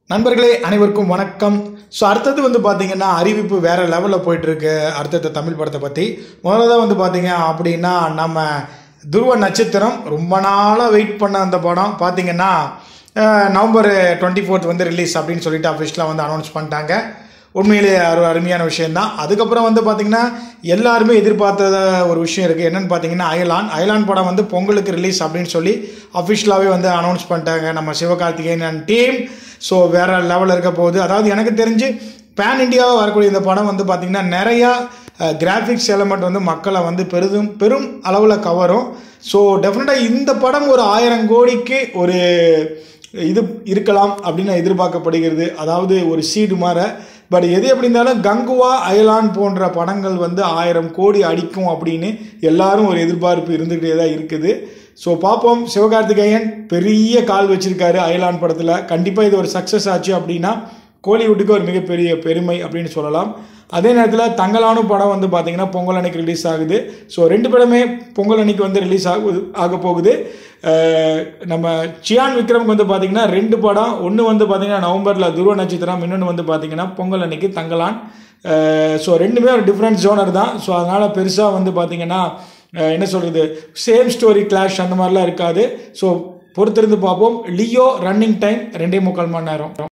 நண்பர்களே அனைவருக்கும் வணக்கம் ஸோ அடுத்தது வந்து பார்த்தீங்கன்னா அறிவிப்பு வேற லெவலில் போயிட்டு இருக்கு அடுத்தது தமிழ் படத்தை பற்றி முதல்ல வந்து பார்த்தீங்க அப்படின்னா நம்ம துருவ நட்சத்திரம் ரொம்ப நாளாக வெயிட் பண்ண அந்த படம் பார்த்தீங்கன்னா அஹ், நவம்பர் டுவெண்ட்டி ஃபோர்த் வந்து ரிலீஸ் அப்படின்னு சொல்லிட்டு அஃபிஷியலாக வந்து அனௌன்ஸ் பண்ணிட்டாங்க உண்மையிலேயே ஒரு அருமையான விஷயம்தான் அதுக்கப்புறம் வந்து பார்த்தீங்கன்னா எல்லாருமே எதிர்பார்த்த ஒரு விஷயம் இருக்குது என்னன்னு பார்த்தீங்கன்னா அயலான் அயலான் படம் வந்து பொங்கலுக்கு ரிலீஸ் அப்படின்னு சொல்லி அஃபிஷியலாகவே வந்து அனௌன்ஸ் பண்ணிட்டாங்க நம்ம சிவகார்த்திகேயன் அண்ட் டீம் ஸோ வேற லெவலில் இருக்க போகுது அதாவது எனக்கு தெரிஞ்சு பேன் இந்தியாவாக வரக்கூடிய இந்த படம் வந்து பார்த்திங்கன்னா நிறையா கிராஃபிக்ஸ் எலமெண்ட் வந்து மக்களை வந்து பெரிதும் பெரும் அளவில் கவரும் ஸோ டெஃபினட்டாக இந்த படம் ஒரு ஆயிரம் கோடிக்கு ஒரு இது இருக்கலாம் அப்படின்னு எதிர்பார்க்கப்படுகிறது அதாவது ஒரு சீடு மாற பட் எது எப்படி இருந்தாலும் கங்குவா அயலான் போன்ற படங்கள் வந்து ஆயிரம் கோடி அடிக்கும் அப்படின்னு எல்லாரும் ஒரு எதிர்பார்ப்பு இருந்துகிட்டே தான் இருக்குது ஸோ பார்ப்போம் சிவகார்த்திகேயன் பெரிய கால் வச்சிருக்காரு அயலான் படத்தில் கண்டிப்பாக இது ஒரு சக்ஸஸ் ஆச்சு அப்படின்னா கோலிவுட்டுக்கு ஒரு மிகப்பெரிய பெருமை அப்படின்னு சொல்லலாம் அதே நேரத்தில் தங்கலானு படம் வந்து பார்த்தீங்கன்னா பொங்கல் அன்னைக்கு ரிலீஸ் ஆகுது ஸோ ரெண்டு படமே பொங்கல் அன்னைக்கு வந்து ரிலீஸ் ஆகுது ஆக போகுது அஹ் நம்ம சியான் விக்ரம்க்கு வந்து பார்த்தீங்கன்னா ரெண்டு படம் ஒன்று வந்து பார்த்தீங்கன்னா நவம்பரில் துருவ நட்சத்திரம் இன்னொன்று வந்து பார்த்தீங்கன்னா பொங்கல் அன்னைக்கு தங்கலான் ஸோ ரெண்டுமே ஒரு டிஃப்ரெண்ட் ஜோனர் தான் ஸோ அதனால் பெருசாக வந்து பார்த்தீங்கன்னா அஹ் என்ன சொல்கிறது சேம் ஸ்டோரி கிளாஷ் அந்த மாதிரிலாம் இருக்காது ஸோ பொறுத்திருந்து பார்ப்போம் லியோ ரன்னிங் டைம் ரெண்டே முக்கால் மணி நேரம்